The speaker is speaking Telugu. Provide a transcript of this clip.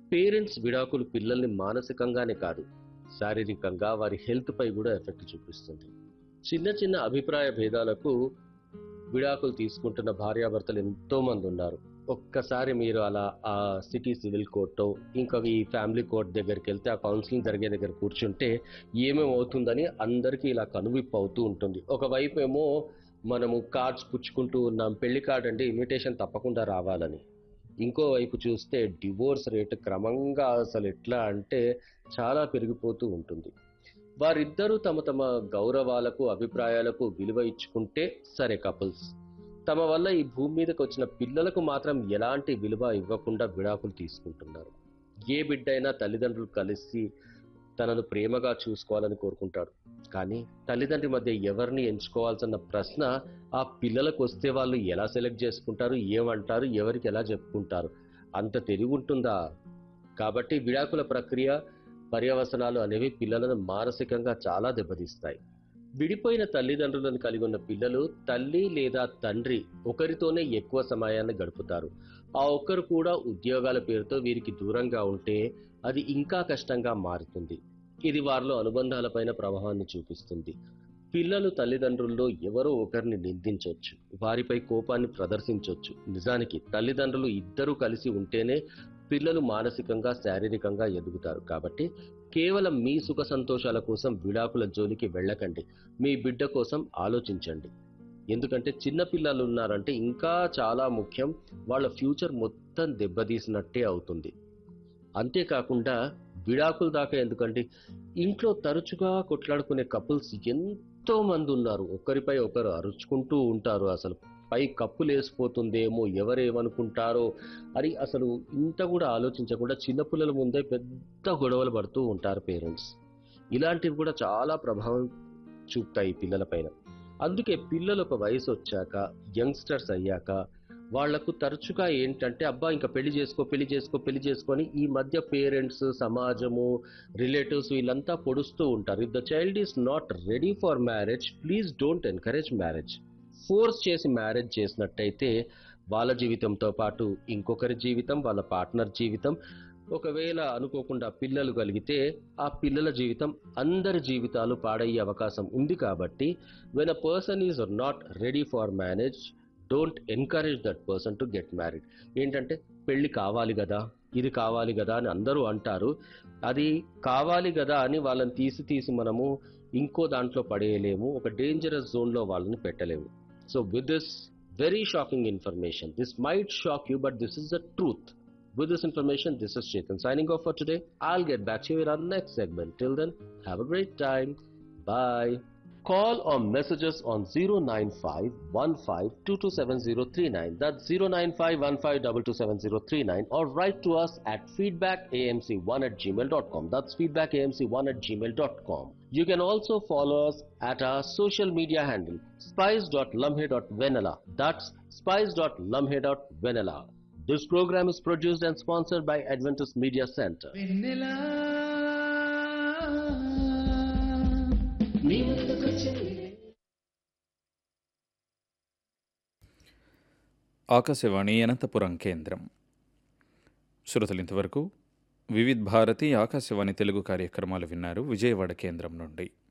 పేరెంట్స్ విడాకులు పిల్లల్ని మానసికంగానే కాదు శారీరకంగా వారి హెల్త్ పై కూడా ఎఫెక్ట్ చూపిస్తుంది చిన్న చిన్న అభిప్రాయ భేదాలకు విడాకులు తీసుకుంటున్న భార్యాభర్తలు ఎంతో మంది ఉన్నారు ఒక్కసారి మీరు అలా ఆ సిటీ సివిల్ కోర్టు ఇంకా ఈ ఫ్యామిలీ కోర్ట్ దగ్గరికి వెళ్తే ఆ కౌన్సిలింగ్ జరిగే దగ్గర కూర్చుంటే ఏమేమి అవుతుందని అందరికీ ఇలా కనువిప్పు అవుతూ ఉంటుంది ఒకవైపు ఏమో మనము కార్డ్స్ పుచ్చుకుంటూ ఉన్నాం పెళ్లి కార్డ్ అంటే ఇన్విటేషన్ తప్పకుండా రావాలని ఇంకోవైపు చూస్తే డివోర్స్ రేటు క్రమంగా అసలు ఎట్లా అంటే చాలా పెరిగిపోతూ ఉంటుంది వారిద్దరూ తమ తమ గౌరవాలకు అభిప్రాయాలకు విలువ ఇచ్చుకుంటే సరే కపుల్స్ తమ వల్ల ఈ భూమి మీదకి వచ్చిన పిల్లలకు మాత్రం ఎలాంటి విలువ ఇవ్వకుండా విడాకులు తీసుకుంటున్నారు ఏ బిడ్డైనా తల్లిదండ్రులు కలిసి తనను ప్రేమగా చూసుకోవాలని కోరుకుంటాడు కానీ తల్లిదండ్రి మధ్య ఎవరిని ఎంచుకోవాల్సిన ప్రశ్న ఆ పిల్లలకు వస్తే వాళ్ళు ఎలా సెలెక్ట్ చేసుకుంటారు ఏమంటారు ఎవరికి ఎలా చెప్పుకుంటారు అంత తెలివి ఉంటుందా కాబట్టి విడాకుల ప్రక్రియ పర్యవసనాలు అనేవి పిల్లలను మానసికంగా చాలా దెబ్బతీస్తాయి విడిపోయిన తల్లిదండ్రులను కలిగి ఉన్న పిల్లలు తల్లి లేదా తండ్రి ఒకరితోనే ఎక్కువ సమయాన్ని గడుపుతారు ఆ ఒక్కరు కూడా ఉద్యోగాల పేరుతో వీరికి దూరంగా ఉంటే అది ఇంకా కష్టంగా మారుతుంది ఇది వారిలో అనుబంధాలపైన ప్రభావాన్ని చూపిస్తుంది పిల్లలు తల్లిదండ్రుల్లో ఎవరో ఒకరిని నిందించవచ్చు వారిపై కోపాన్ని ప్రదర్శించవచ్చు నిజానికి తల్లిదండ్రులు ఇద్దరూ కలిసి ఉంటేనే పిల్లలు మానసికంగా శారీరకంగా ఎదుగుతారు కాబట్టి కేవలం మీ సుఖ సంతోషాల కోసం విడాకుల జోలికి వెళ్ళకండి మీ బిడ్డ కోసం ఆలోచించండి ఎందుకంటే చిన్న పిల్లలు ఉన్నారంటే ఇంకా చాలా ముఖ్యం వాళ్ళ ఫ్యూచర్ మొత్తం దెబ్బతీసినట్టే అవుతుంది అంతేకాకుండా విడాకుల దాకా ఎందుకంటే ఇంట్లో తరచుగా కొట్లాడుకునే కపుల్స్ ఎంతో మంది ఉన్నారు ఒకరిపై ఒకరు అరుచుకుంటూ ఉంటారు అసలు పై కప్పులు వేసిపోతుందేమో ఎవరేమనుకుంటారో అని అసలు ఇంత కూడా ఆలోచించకుండా చిన్నపిల్లల ముందే పెద్ద గొడవలు పడుతూ ఉంటారు పేరెంట్స్ ఇలాంటివి కూడా చాలా ప్రభావం చూపుతాయి పిల్లలపైన అందుకే పిల్లలు ఒక వయసు వచ్చాక యంగ్స్టర్స్ అయ్యాక వాళ్లకు తరచుగా ఏంటంటే అబ్బా ఇంకా పెళ్లి చేసుకో పెళ్లి చేసుకో పెళ్లి చేసుకొని ఈ మధ్య పేరెంట్స్ సమాజము రిలేటివ్స్ వీళ్ళంతా పొడుస్తూ ఉంటారు if the child is not ready for marriage please don't encourage marriage force చేసి మ్యారేజ్ చేసినట్టయితే వాళ్ళ జీవితంతో పాటు ఇంకొకరి జీవితం వాళ్ళ పార్ట్నర్ జీవితం ఒకవేళ అనుకోకుండా పిల్లలు కలిగితే ఆ పిల్లల జీవితం అందరి జీవితాలు పాడయ్యే అవకాశం ఉంది కాబట్టి when a person is not ready for marriage don't encourage that person to get married ఏంటంటే పెళ్లి కావాలి కదా ఇది కావాలి కదా అని అందరూ అంటారు అది కావాలి కదా అని వాళ్ళని తీసి తీసి మనము ఇంకో దాంట్లో పడేయలేము ఒక డేంజరస్ జోన్లో వాళ్ళని పెట్టలేము so with this very shocking information this might shock you but this is the truth With this information, this is Chetan signing off for today. I'll get back to you in our next segment. Till then, have a great time. Bye. Call or message us on 09515227039. That's 09515227039 or write to us at feedbackamc1 at gmail.com. That's feedbackamc1 at gmail.com. You can also follow us at our social media handle spice.lumhe.vanilla. That's spice.lumhe.vanilla. This program is produced and sponsored by Adventist Media Center. వెన్నెలా నీ ముందుకొచ్చింది ఆకాశవాణి అనంతపురం కేంద్రం శ్రోతలు ఇంతవరకు వివిధ్ భారతి ఆకాశవాణి తెలుగు కార్యక్రమాలు విన్నారు విజయవాడ కేంద్రం నుండి